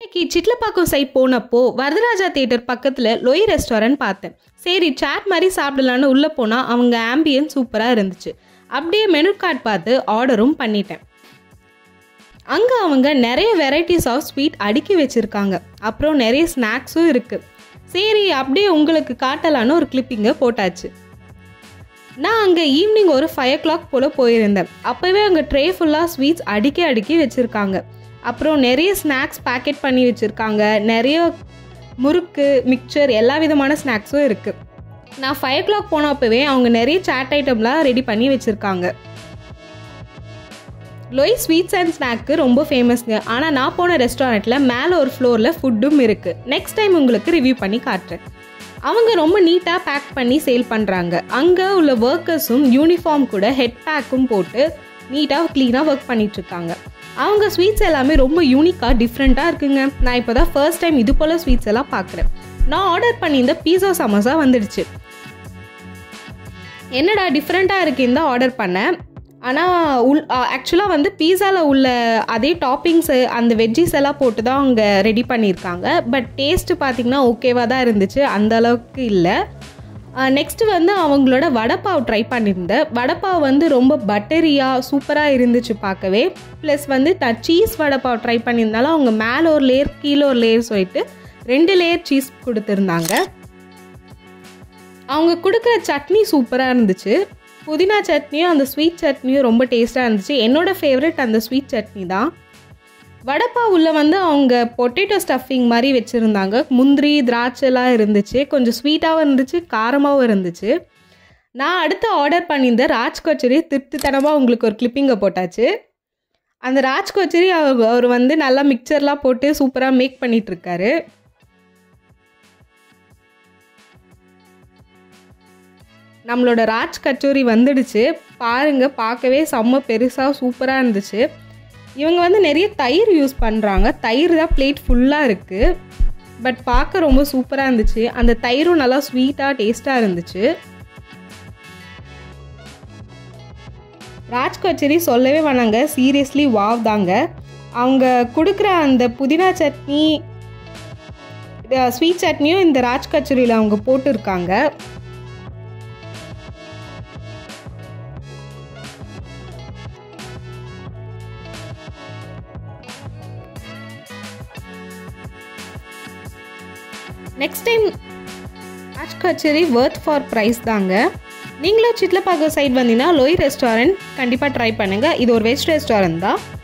இன்னைக்கு சிட்லப்பாக்கம் சைட் போனப்போ வரதராஜா தியேட்டர் பக்கத்தில் லொய் ரெஸ்டாரண்ட் பார்த்தேன் சரி சாட் மாதிரி சாப்பிடலான்னு உள்ளே போனால் அவங்க ஆம்பியன் சூப்பராக இருந்துச்சு அப்படியே மெனு கார்டு பார்த்து ஆர்டரும் பண்ணிட்டேன் அங்கே அவங்க நிறைய வெரைட்டிஸ் ஆஃப் ஸ்வீட் அடுக்கி வச்சுருக்காங்க அப்புறம் நிறைய ஸ்நாக்ஸும் இருக்குது சரி அப்படியே உங்களுக்கு காட்டலான்னு ஒரு கிளிப்பிங்கை போட்டாச்சு நான் அங்கே ஈவினிங் ஒரு ஃபைவ் ஓ கிளாக் போல் போயிருந்தேன் அப்போவே அங்கே ட்ரே ஃபுல்லாக ஸ்வீட்ஸ் அடுக்கி அடுக்கி வச்சுருக்காங்க அப்புறம் நிறைய ஸ்நாக்ஸ் பேக்கெட் பண்ணி வச்சுருக்காங்க நிறைய முறுக்கு மிக்சர் எல்லா விதமான ஸ்நாக்ஸும் இருக்குது நான் ஃபைவ் ஓ கிளாக் போனப்பவே அவங்க நிறைய சாட் ஐட்டம்லாம் ரெடி பண்ணி வச்சுருக்காங்க லொய் ஸ்வீட்ஸ் அண்ட் ஸ்நாக்கு ரொம்ப ஃபேமஸ்ங்க ஆனால் நான் போன ரெஸ்டாரண்ட்டில் மேலே ஒரு ஃப்ளோரில் ஃபுட்டும் இருக்குது நெக்ஸ்ட் டைம் உங்களுக்கு ரிவ்யூ பண்ணி காட்டுறேன் அவங்க ரொம்ப நீட்டாக பேக் பண்ணி சேல் பண்ணுறாங்க அங்கே உள்ள ஒர்க்கர்ஸும் யூனிஃபார்ம் கூட ஹெட் பேக்கும் போட்டு நீட்டாக க்ளீனாக ஒர்க் பண்ணிகிட்ருக்காங்க அவங்க ஸ்வீட்ஸ் எல்லாமே ரொம்ப யூனிக்காக டிஃப்ரெண்ட்டாக இருக்குங்க நான் இப்போ தான் ஃபர்ஸ்ட் டைம் இது போல் ஸ்வீட்ஸ் எல்லாம் பார்க்குறேன் நான் ஆர்டர் பண்ணியிருந்த பீஸா சமோசா வந்துடுச்சு என்னடா டிஃப்ரெண்ட்டாக இருக்குன்னு தான் ஆர்டர் பண்ணேன் ஆனால் உள் ஆக்சுவலாக வந்து பீஸாவில் உள்ள அதே டாப்பிங்ஸு அந்த வெஜ்ஜிஸ் எல்லாம் போட்டு தான் அவங்க ரெடி பண்ணியிருக்காங்க பட் டேஸ்ட்டு பார்த்திங்கன்னா ஓகேவாக தான் இருந்துச்சு அந்த அளவுக்கு இல்லை நெக்ஸ்ட்டு வந்து அவங்களோட வடைப்பாவ் ட்ரை பண்ணியிருந்தேன் வடைப்பாவ் வந்து ரொம்ப பட்டரியாக சூப்பராக இருந்துச்சு பார்க்கவே ப்ளஸ் வந்து நான் சீஸ் வடைப்பாவ் ட்ரை பண்ணியிருந்தாலும் அவங்க மேலே ஒரு லேயர் கீழே ஒரு லேயர் சொல்லிட்டு ரெண்டு லேயர் சீஸ் கொடுத்துருந்தாங்க அவங்க கொடுக்குற சட்னி சூப்பராக இருந்துச்சு புதினா சட்னியும் அந்த ஸ்வீட் சட்னியும் ரொம்ப டேஸ்ட்டாக இருந்துச்சு என்னோடய ஃபேவரட் அந்த ஸ்வீட் சட்னி தான் வடப்பா உள்ள வந்து அவங்க பொட்டேட்டோ ஸ்டஃபிங் மாதிரி வச்சுருந்தாங்க முந்திரி திராட்சைலாம் இருந்துச்சு கொஞ்சம் ஸ்வீட்டாகவும் இருந்துச்சு காரமாகவும் இருந்துச்சு நான் அடுத்து ஆர்டர் பண்ணியிருந்த ராஜ் கச்சேரி திருப்தித்தனமாக உங்களுக்கு ஒரு கிளிப்பிங்கை போட்டாச்சு அந்த ராஜ் கச்சேரி அவர் அவர் வந்து நல்லா மிக்சர்லாம் போட்டு சூப்பராக மேக் பண்ணிகிட்ருக்காரு நம்மளோட ராஜ் கச்சோரி வந்துடுச்சு பாருங்கள் பார்க்கவே செம்ம பெருசாக சூப்பராக இருந்துச்சு இவங்க வந்து நிறைய தயிர் யூஸ் பண்ணுறாங்க தயிர் தான் பிளேட் ஃபுல்லாக இருக்குது பட் பார்க்க ரொம்ப சூப்பராக இருந்துச்சு அந்த தயிரும் நல்லா ஸ்வீட்டாக டேஸ்ட்டாக இருந்துச்சு ராஜ் கச்சேரி சொல்லவே வேணாங்க சீரியஸ்லி வாவ் தாங்க அவங்க கொடுக்குற அந்த புதினா சட்னி ஸ்வீட் சட்னியும் இந்த ராஜ் கச்சேரியில் அவங்க போட்டிருக்காங்க நெக்ஸ்ட் டைம் ராஜ் கச்சேரி ஒர்த் ஃபார் ப்ரைஸ் தாங்க நீங்களும் சிட்லப்பாக்கம் சைட் வந்தீங்கன்னா லோய் ரெஸ்டாரண்ட் கண்டிப்பாக ட்ரை பண்ணுங்கள் இது ஒரு வெஜ் ரெஸ்டாரண்ட் தான்